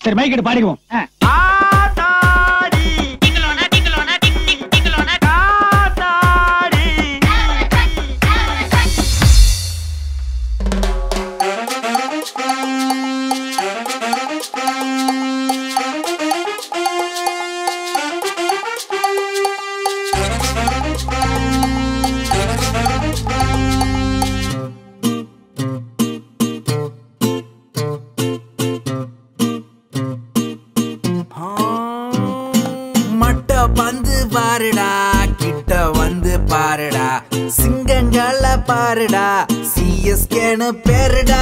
சரி மைக்கிட்டு பாடிக்குவோம் ஆ. ஆத்தாடி காத்தாடி மட்ட பந்து பாருடா கிட்ட வந்து பாருடா சிங்கங்கள பாருடா சிஎஸ்கேன்னு பேருடா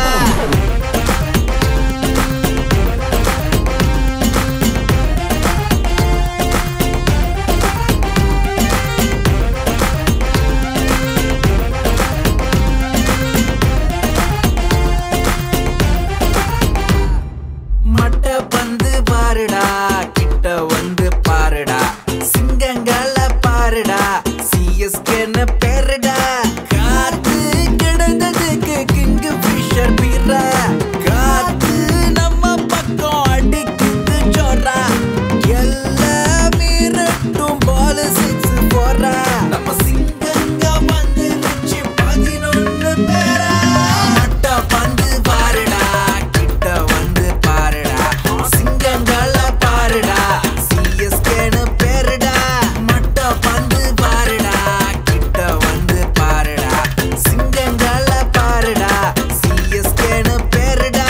மட்ட பந்து பாருடா கிட்ட வந்து பாருடா சிங்கங்கள பாருடா சிஎஸ்கேன்னு பேருடா காத்து கிடந்ததுக்கு கிங்கு ஃபிஷர் பீரா காத்து நம்ம பக்கம் அடிக்குது ஜோரா எல்லா மீறட்டும் பால் சிக்ஸ் போறா நம்ம சிங்கங்க வந்துருச்சு பதினொன்னு பேரா மட்ட பந்து பாருடா கிட்ட வந்து பாருடா சிங்கங்கள பாருடா சிஎஸ்கேன்னு பேருடா மட்ட பந்து பாருடா கிட்ட வந்து பாருடா சிங்கங்கள பாருடா சிஎஸ்கேன்னு பேருடா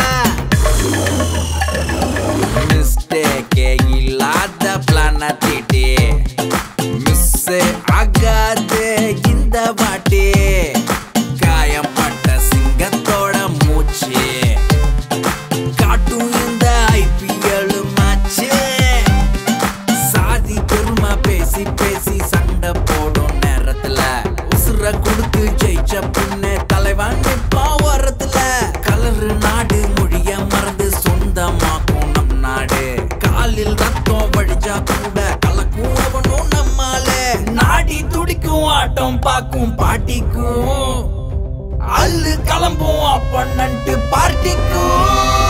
மிஸ்டேக்கே இல்லாத பிளானத்திட்டே மிஸ் ஆகாது இந்த வாட்டி காயப்பட்ட சிங்கத்தோட மூச்சு காட்டும் இந்த ஐபிஎல் மேட்ச் சாதி பெருமை பேசி பேசி சண்டை போடும் நேரத்துல உசுர கொடுத்து ஜெயிச்ச பின்ன தலைவன் நிப்பா ஓரத்துல கலரு நாடு மொழிய மறந்து சொந்தமாக்கும் நம் நாடு காலில் ரத்தம் வழிஞ்சா கூட கலக்கும் அவனும் நம்மால நாடி துடிக்கும் ஆட்டம் பாக்கும் பாட்டிக்கும் அல்லு கிளம்பும் அப்பன்னன்ட்டு பார்ட்டிக்கும்